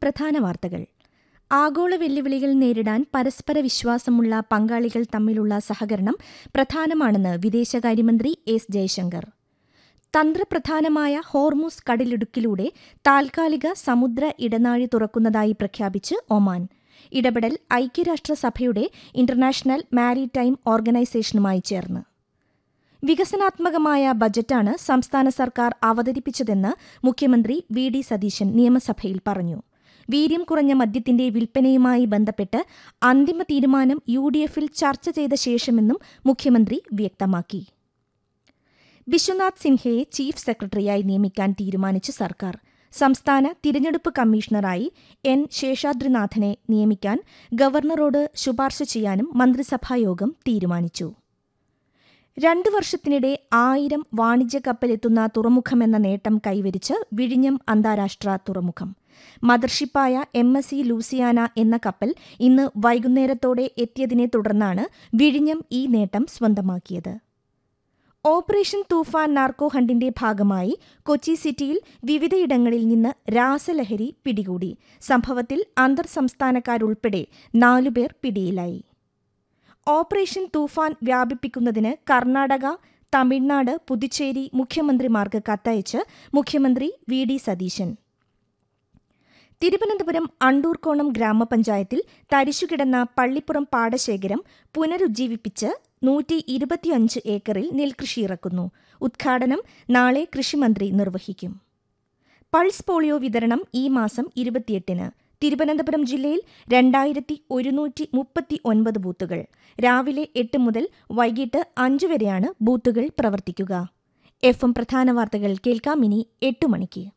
പ്രധാന വാർത്തകൾ ആഗോള വെല്ലുവിളികൾ നേരിടാൻ പരസ്പര വിശ്വാസമുള്ള പങ്കാളികൾ തമ്മിലുള്ള സഹകരണം പ്രധാനമാണെന്ന് വിദേശകാര്യമന്ത്രി എസ് ജയശങ്കർ തന്ത്രപ്രധാനമായ ഹോർമുസ് കടലിടുക്കിലൂടെ താൽക്കാലിക സമുദ്ര ഇടനാഴി തുറക്കുന്നതായി പ്രഖ്യാപിച്ച് ഒമാൻ ഇടപെടൽ ഐക്യരാഷ്ട്രസഭയുടെ ഇന്റർനാഷണൽ മാരിടൈം ഓർഗനൈസേഷനുമായി ചേർന്ന് വികസനാത്മകമായ ബജറ്റാണ് സംസ്ഥാന സർക്കാർ അവതരിപ്പിച്ചതെന്ന് മുഖ്യമന്ത്രി വി ഡി സതീശൻ നിയമസഭയിൽ പറഞ്ഞു വീര്യം കുറഞ്ഞ മദ്യത്തിന്റെ വിൽപ്പനയുമായി ബന്ധപ്പെട്ട് അന്തിമ തീരുമാനം യു ഡി എഫിൽ ചർച്ച ചെയ്ത ശേഷമെന്നും മുഖ്യമന്ത്രി വ്യക്തമാക്കി വിശ്വനാഥ് സിൻഹയെ ചീഫ് സെക്രട്ടറിയായി നിയമിക്കാൻ തീരുമാനിച്ച് സർക്കാർ സംസ്ഥാന തിരഞ്ഞെടുപ്പ് കമ്മീഷണറായി എൻ ശേഷാദ്രിനാഥനെ നിയമിക്കാൻ ഗവർണറോട് ശുപാർശ ചെയ്യാനും മന്ത്രിസഭായോഗം തീരുമാനിച്ചു രണ്ടു വർഷത്തിനിടെ ആയിരം വാണിജ്യ കപ്പലെത്തുന്ന തുറമുഖമെന്ന നേട്ടം കൈവരിച്ച് വിഴിഞ്ഞം അന്താരാഷ്ട്ര തുറമുഖം മദർഷിപ്പായ എം എസ് സി ലൂസിയാന എന്ന കപ്പൽ ഇന്ന് വൈകുന്നേരത്തോടെ എത്തിയതിനെ തുടർന്നാണ് വിഴിഞ്ഞം ഈ നേട്ടം സ്വന്തമാക്കിയത് ഓപ്പറേഷൻ തൂഫാൻ നാർക്കോ ഹണ്ടിന്റെ ഭാഗമായി കൊച്ചി സിറ്റിയിൽ വിവിധയിടങ്ങളിൽ നിന്ന് രാസലഹരി പിടികൂടി സംഭവത്തിൽ അന്തർ സംസ്ഥാനക്കാരുൾപ്പെടെ നാലുപേർ പിടിയിലായി ഓപ്പറേഷൻ തൂഫാൻ വ്യാപിപ്പിക്കുന്നതിന് കർണാടക തമിഴ്നാട് പുതുച്ചേരി മുഖ്യമന്ത്രിമാർക്ക് കത്തയച്ച് മുഖ്യമന്ത്രി വി ഡി സതീശൻ തിരുവനന്തപുരം അണ്ടൂർക്കോണം ഗ്രാമപഞ്ചായത്തിൽ തരിശുകിടന്ന പള്ളിപ്പുറം പാടശേഖരം പുനരുജ്ജീവിപ്പിച്ച് നൂറ്റി ഇരുപത്തിയഞ്ച് ഏക്കറിൽ നെൽകൃഷി ഇറക്കുന്നു ഉദ്ഘാടനം നാളെ കൃഷിമന്ത്രി നിർവഹിക്കും പൾസ് പോളിയോ വിതരണം ഈ മാസം ഇരുപത്തിയെട്ടിന് തിരുവനന്തപുരം ജില്ലയിൽ രണ്ടായിരത്തി ഒരുന്നൂറ്റി മുപ്പത്തി ഒൻപത് ബൂത്തുകൾ രാവിലെ എട്ട് മുതൽ വൈകിട്ട് അഞ്ച് വരെയാണ് ബൂത്തുകൾ പ്രവർത്തിക്കുക എഫ് എം പ്രധാന വാർത്തകൾ കേൾക്കാം ഇനി എട്ട് മണിക്ക്